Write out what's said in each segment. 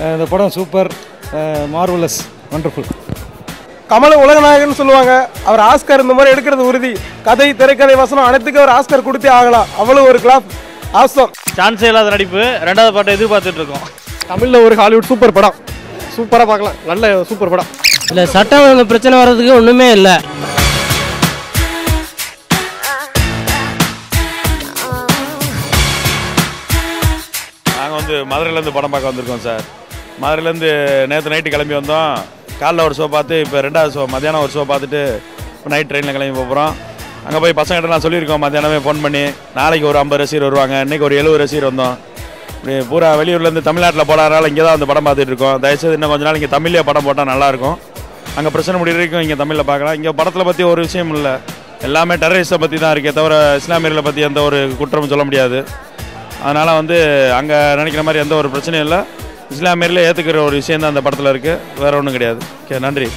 அஹ் இந்த படம் super marvellous wonderful Kamal உலகநாயகன் சொல்லுவாங்க அவர் ஆஸ்கர் இந்த மாதிரி எடுக்கிறது உறுதி கதை திரைக்கதை வசனம் அனைத்துக்கும் அவர் ஆஸ்கர் கொடுத்தே ஆகலாம் அவ்வளவு ஒரு கிளாப் ஆசம் சான்ஸே இல்லாத நடிப்பு ரெண்டாவது பாட்டை எதிர்பார்த்துட்டு இருக்கோம் தமிழில் ஒரு ஹாலிவுட் சூப்பர் படம் சூப்பராக பார்க்கலாம் நல்ல சூப்பர் படம் இல்லை சட்டம் ஒழுங்கு பிரச்சனை வர்றதுக்கு ஒன்றுமே இல்லை நாங்கள் வந்து மதுரையிலேருந்து படம் பார்க்க வந்திருக்கோம் சார் மதுரையிலேருந்து நேற்று நைட்டு கிளம்பி வந்தோம் காலைல ஒரு ஷோ பார்த்து இப்போ ரெண்டாவது ஷோ மத்தியானம் ஒரு ஷோ பார்த்துட்டு இப்போ நைட் ட்ரெயினில் கிளம்பி போகிறோம் அங்கே போய் பசங்கிட்ட நான் சொல்லியிருக்கோம் மத்தியானமே ஃபோன் பண்ணி நாளைக்கு ஒரு ஐம்பது ரசிகர் வருவாங்க இன்றைக்கி ஒரு எழுபது ரசிகர் வந்தோம் இப்படி பூரா வெளியூர்லேருந்து தமிழ்நாட்டில் போடாதனால இங்கே தான் வந்து படம் பார்த்துட்டு இருக்கோம் தயவுசெய்து இன்னும் கொஞ்ச நாள் இங்கே தமிழ்லேயே படம் போட்டால் நல்லாயிருக்கும் அங்கே பிரச்சனை முடிகிற வரைக்கும் இங்கே தமிழில் பார்க்கலாம் இங்கே படத்தில் பற்றி ஒரு விஷயம் இல்லை எல்லாமே டெரரிஸ்ட்டை பற்றி தான் இருக்கே தவிர இஸ்லாமியர்களை பற்றி எந்த ஒரு குற்றமும் சொல்ல முடியாது அதனால் வந்து அங்கே நினைக்கிற மாதிரி எந்த ஒரு பிரச்சனையும் இல்லை இஸ்லாமியரில் ஏற்றுக்கிற ஒரு விஷயம் தான் அந்த படத்தில் இருக்குது வேறு ஒன்றும் கிடையாது ஓகே நன்றி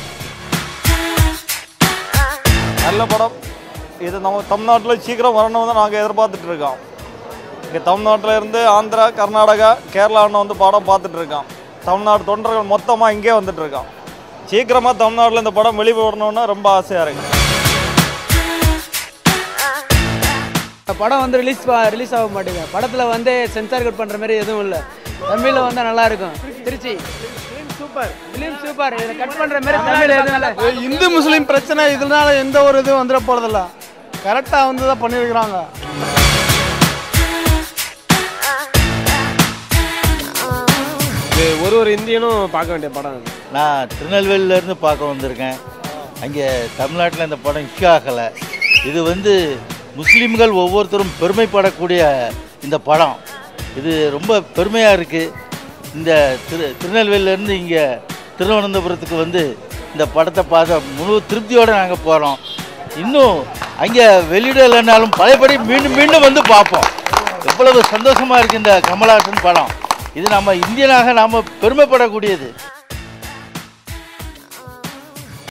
நல்ல படம் இது நம்ம தமிழ்நாட்டில் சீக்கிரம் வரணும்னு தான் நாங்கள் எதிர்பார்த்துட்டு இருக்கோம் இங்கே தமிழ்நாட்டில் இருந்து ஆந்திரா கர்நாடகா கேரளான்னு வந்து படம் பார்த்துட்டு இருக்கோம் தமிழ்நாடு தொண்டர்கள் மொத்தமாக இங்கே வந்துட்டு இருக்கோம் சீக்கிரமாக தமிழ்நாட்டில் இந்த படம் வெளிவரணும்னு ரொம்ப ஆசையாக இருக்குது படம் வந்து ரிலீஸ் ரிலீஸ் ஆக மாட்டேங்குது படத்தில் வந்து சென்சார் கட் பண்ணுற மாதிரி எதுவும் இல்லை தமிழில் வந்தால் நல்லா இருக்கும் திருச்சி சூப்பர் ஃபிலிம் சூப்பர் இதை கட் பண்ணுற மாதிரி தமிழ் எதுவும் இல்லை இந்து முஸ்லீம் பிரச்சனை இதனால எந்த ஒரு இதுவும் வந்துட போகிறதில்ல கரெக்டாக வந்து தான் பண்ணியிருக்கிறாங்க இது ஒரு ஒரு இந்தியனும் பார்க்க வேண்டிய படம் இது நான் திருநெல்வேலியிலேருந்து பார்க்க வந்திருக்கேன் அங்கே தமிழ்நாட்டில் இந்த படம் இஷ்யூ ஆகலை இது வந்து முஸ்லீம்கள் ஒவ்வொருத்தரும் பெருமைப்படக்கூடிய இந்த படம் இது ரொம்ப பெருமையாக இருக்குது இந்த திரு திருநெல்வேலியிலேருந்து இங்கே திருவனந்தபுரத்துக்கு வந்து இந்த படத்தை பார்த்த முழு திருப்தியோடு நாங்கள் போகிறோம் இன்னும் அங்கே வெளியிடலைன்னாலும் பழையபடி மீண்டும் மீண்டும் வந்து பார்ப்போம் எவ்வளவு சந்தோஷமாக இருக்குது இந்த கமலாசன் படம் இது நம்ம இந்தியனாக நாம் பெருமைப்படக்கூடியது